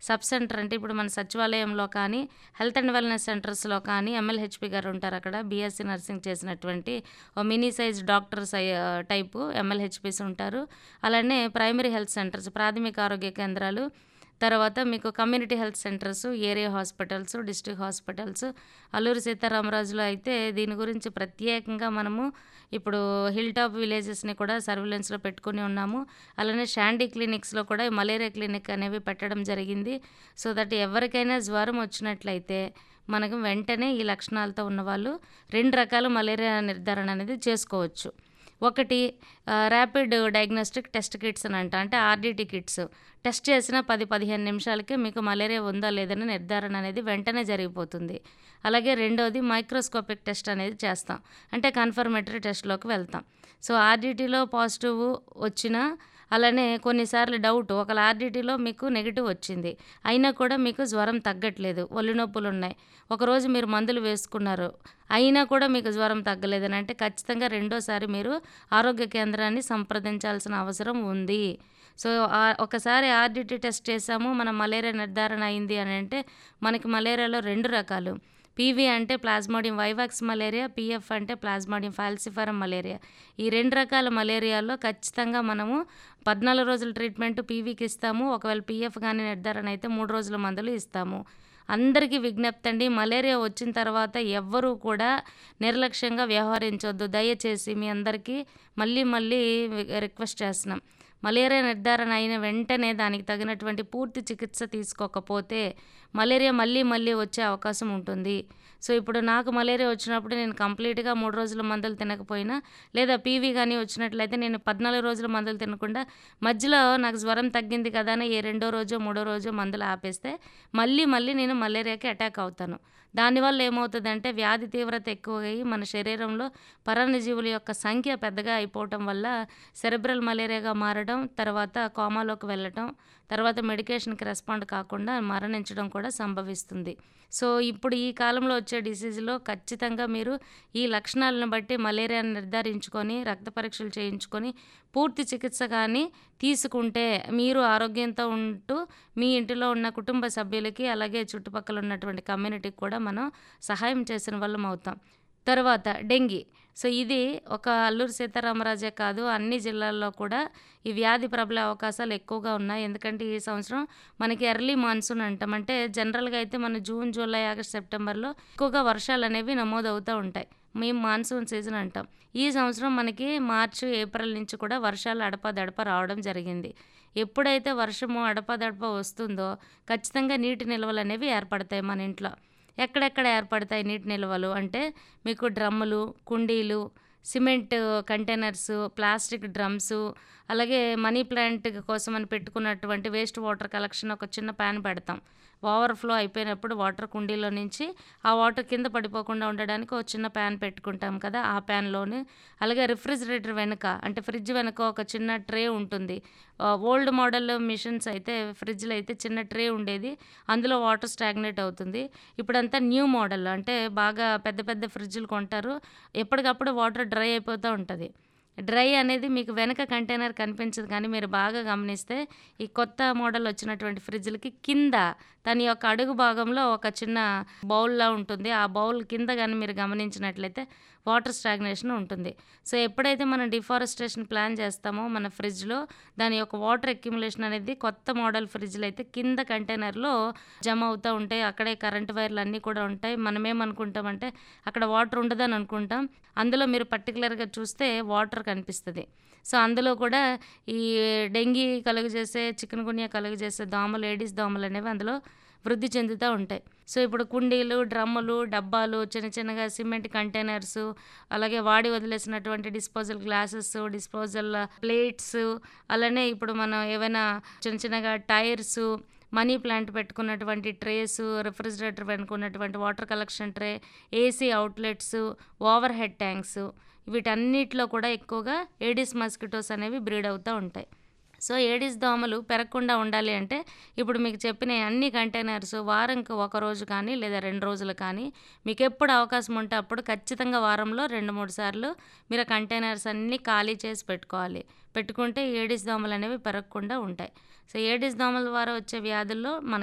sub centre అంటే ఇప్పుడు మన సచివాలయంలో కానీ హెల్త్ అండ్ వెల్నెస్ సెంటర్స్లో కానీ ఎంఎల్హెచ్పి గారు ఉంటారు అక్కడ బీఎస్సీ నర్సింగ్ చేసినటువంటి ఓ mini size doctors type MLHPs ఉంటారు అలానే ప్రైమరీ హెల్త్ సెంటర్స్ ప్రాథమిక ఆరోగ్య కేంద్రాలు తర్వాత మీకు community health centres area hospitals district hospitals Alluri సీతారామరాజులో అయితే దీని గురించి ప్రత్యేకంగా మనము ఇప్పుడు హిల్ టాప్ విలేజెస్ని కూడా సర్విలెన్స్లో పెట్టుకుని ఉన్నాము అలానే షాండీ క్లినిక్స్లో కూడా మలేరియా క్లినిక్ అనేవి పెట్టడం జరిగింది సో దట్ ఎవరికైనా జ్వరం వచ్చినట్లయితే మనకు వెంటనే ఈ లక్షణాలతో ఉన్నవాళ్ళు రెండు రకాల మలేరియా నిర్ధారణ అనేది చేసుకోవచ్చు ఒకటి ర్యాపిడ్ డయాగ్నోస్టిక్ టెస్ట్ కిట్స్ అని అంట అంటే ఆర్డిటి కిట్స్ టెస్ట్ చేసిన పది పదిహేను నిమిషాలకే మీకు మలేరియా ఉందా లేదని నిర్ధారణ అనేది వెంటనే జరిగిపోతుంది అలాగే రెండోది మైక్రోస్కోపిక్ టెస్ట్ అనేది చేస్తాం అంటే కన్ఫర్మేటరీ టెస్ట్లోకి వెళ్తాం సో ఆర్డిటీలో పాజిటివ్ వచ్చినా అలానే కొన్నిసార్లు డౌట్ ఒకవేళ ఆర్డిటీలో మీకు నెగిటివ్ వచ్చింది అయినా కూడా మీకు జ్వరం తగ్గట్లేదు ఒళ్ళు నొప్పులు ఉన్నాయి ఒకరోజు మీరు మందులు వేసుకున్నారు అయినా కూడా మీకు జ్వరం తగ్గలేదని అంటే ఖచ్చితంగా రెండోసారి మీరు ఆరోగ్య కేంద్రాన్ని సంప్రదించాల్సిన అవసరం ఉంది సో ఒకసారి ఆర్డిటీ టెస్ట్ చేసాము మన మలేరియా నిర్ధారణ అయింది అని అంటే మనకి మలేరియాలో రెండు రకాలు పీవీ అంటే ప్లాస్మోడియం వైవాక్స్ మలేరియా పిఎఫ్ అంటే ప్లాస్మోడియం ఫాల్సిఫరం మలేరియా ఈ రెండు రకాల మలేరియాలో ఖచ్చితంగా మనము పద్నాలుగు రోజుల ట్రీట్మెంట్ పీవీకి ఇస్తాము ఒకవేళ పిఎఫ్ కానీ నిర్ధారణ అయితే మూడు రోజుల మందులు ఇస్తాము అందరికీ విజ్ఞప్తి అండి మలేరియా వచ్చిన తర్వాత ఎవ్వరూ కూడా నిర్లక్ష్యంగా వ్యవహరించవద్దు దయచేసి మీ అందరికీ మళ్ళీ మళ్ళీ రిక్వెస్ట్ చేస్తున్నాం మలేరియా నిర్ధారణ అయిన వెంటనే దానికి తగినటువంటి పూర్తి చికిత్స తీసుకోకపోతే మలేరియా మళ్ళీ మళ్ళీ వచ్చే అవకాశం ఉంటుంది సో ఇప్పుడు నాకు మలేరియా వచ్చినప్పుడు నేను కంప్లీట్గా మూడు రోజుల మందులు తినకపోయినా లేదా పీవీ కానీ వచ్చినట్లయితే నేను పద్నాలుగు రోజుల మందులు తినకుండా మధ్యలో నాకు జ్వరం తగ్గింది కదా అని ఏ రెండో రోజు మూడో రోజు మందులు ఆపేస్తే మళ్ళీ మళ్ళీ నేను మలేరియాకి అటాక్ అవుతాను దానివల్ల ఏమవుతుందంటే వ్యాధి తీవ్రత ఎక్కువయ్యి మన శరీరంలో పరాన్నజీవుల యొక్క సంఖ్య పెద్దగా అయిపోవటం వల్ల సెరెబ్రల్ మలేరియాగా మారడం తర్వాత కోమాలోకి వెళ్ళటం తర్వాత మెడికేషన్కి రెస్పాండ్ కాకుండా మరణించడం కూడా సంభవిస్తుంది సో ఇప్పుడు ఈ కాలంలో వచ్చే డిసీజ్లో ఖచ్చితంగా మీరు ఈ లక్షణాలను బట్టి మలేరియాని నిర్ధారించుకొని రక్త పరీక్షలు చేయించుకొని పూర్తి చికిత్స కానీ తీసుకుంటే మీరు ఆరోగ్యంతో ఉంటూ మీ ఇంటిలో ఉన్న కుటుంబ సభ్యులకి అలాగే చుట్టుపక్కల ఉన్నటువంటి కమ్యూనిటీకి కూడా మనం సహాయం చేసిన వాళ్ళం అవుతాం తర్వాత డెంగీ సో ఇది ఒక అల్లూరు సీతారామరాజే కాదు అన్ని జిల్లాల్లో కూడా ఈ వ్యాధి ప్రబలే అవకాశాలు ఎక్కువగా ఉన్నాయి ఎందుకంటే ఈ సంవత్సరం మనకి ఎర్లీ మాన్సూన్ అంటాం అంటే జనరల్గా అయితే మన జూన్ జూలై ఆగస్ట్ సెప్టెంబర్లో ఎక్కువగా వర్షాలు అనేవి నమోదవుతూ ఉంటాయి మేము మాన్సూన్ సీజన్ అంటాం ఈ సంవత్సరం మనకి మార్చి ఏప్రిల్ నుంచి కూడా వర్షాలు అడపదడప రావడం జరిగింది ఎప్పుడైతే వర్షము అడపదడప వస్తుందో ఖచ్చితంగా నీటి నిల్వలు అనేవి ఏర్పడతాయి మన ఇంట్లో ఎక్కడెక్కడ ఏర్పడతాయి నీటి నిల్వలు అంటే మీకు డ్రమ్ములు కుండీలు సిమెంట్ కంటైనర్స్ ప్లాస్టిక్ డ్రమ్స్ అలాగే మనీ ప్లాంట్ కోసం అని పెట్టుకున్నటువంటి వేస్ట్ వాటర్ కలెక్షన్ ఒక చిన్న ప్యాన్ పెడతాం ఓవర్ఫ్లో అయిపోయినప్పుడు వాటర్ కుండీలో నుంచి ఆ వాటర్ కింద పడిపోకుండా ఉండడానికి ఒక చిన్న ప్యాన్ పెట్టుకుంటాం కదా ఆ ప్యాన్లోనే అలాగే రిఫ్రిజిరేటర్ వెనుక అంటే ఫ్రిడ్జ్ వెనుక ఒక చిన్న ట్రే ఉంటుంది ఓల్డ్ మోడల్ మిషన్స్ అయితే ఫ్రిడ్జ్లో అయితే చిన్న ట్రే ఉండేది అందులో వాటర్ స్టాగ్నేట్ అవుతుంది ఇప్పుడంతా న్యూ మోడల్ అంటే బాగా పెద్ద పెద్ద ఫ్రిడ్జ్లు కొంటారు ఎప్పటికప్పుడు వాటర్ డ్రై అయిపోతూ ఉంటుంది డ్రై అనేది మీకు వెనక కంటైనర్ కనిపించదు కానీ మీరు బాగా గమనిస్తే ఈ కొత్త మోడల్ వచ్చినటువంటి ఫ్రిడ్జ్లకి కింద దాని యొక్క అడుగు భాగంలో ఒక చిన్న బౌల్లా ఉంటుంది ఆ బౌల్ కింద కానీ మీరు గమనించినట్లయితే వాటర్ స్టాగ్నేషన్ ఉంటుంది సో ఎప్పుడైతే మనం డిఫారెస్టేషన్ ప్లాన్ చేస్తామో మన ఫ్రిడ్జ్లో దాని యొక్క వాటర్ అక్యుములేషన్ అనేది కొత్త మోడల్ ఫ్రిడ్జ్లో అయితే కింద కంటైనర్లో జమ అవుతూ ఉంటాయి అక్కడే కరెంట్ వైర్లు అన్నీ కూడా ఉంటాయి మనం ఏమనుకుంటామంటే అక్కడ వాటర్ ఉండదని అనుకుంటాం అందులో మీరు పర్టికులర్గా చూస్తే వాటర్ కనిపిస్తుంది సో అందులో కూడా ఈ డెంగీ కలుగజేసే చికెన్ గున్యా కలుగజేసే దోమలు ఏడిస్ దోమలు అనేవి అందులో వృద్ధి చెందుతూ ఉంటాయి సో ఇప్పుడు కుండీలు డ్రమ్ములు డబ్బాలు చిన్న చిన్నగా సిమెంట్ కంటైనర్స్ అలాగే వాడి వదిలేసినటువంటి డిస్పోజల్ గ్లాసెస్ డిస్పోజల్ ప్లేట్స్ అలానే ఇప్పుడు మనం ఏవైనా చిన్న చిన్నగా టైర్స్ మనీ ప్లాంట్ పెట్టుకున్నటువంటి ట్రేస్ రిఫ్రిజిరేటర్ వెనుకున్నటువంటి water collection tray AC outlets overhead tanks వీటన్నిటిలో కూడా ఎక్కువగా ఏడిస్ మస్కిటోస్ అనేవి బ్రీడ్ అవుతూ ఉంటాయి సో ఏడిస్ దోమలు పెరగకుండా ఉండాలి అంటే ఇప్పుడు మీకు చెప్పిన అన్ని కంటైనర్స్ వారంకి ఒక రోజు కానీ లేదా రెండు రోజులు కానీ మీకు ఎప్పుడు అవకాశం ఉంటే అప్పుడు ఖచ్చితంగా వారంలో రెండు మూడు సార్లు మీరు ఆ కంటైనర్స్ అన్నీ ఖాళీ చేసి పెట్టుకోవాలి పెట్టుకుంటే ఏడిస్ దోమలు అనేవి పెరగకుండా ఉంటాయి సో ఏడిస్ దోమల ద్వారా వచ్చే వ్యాధుల్లో మన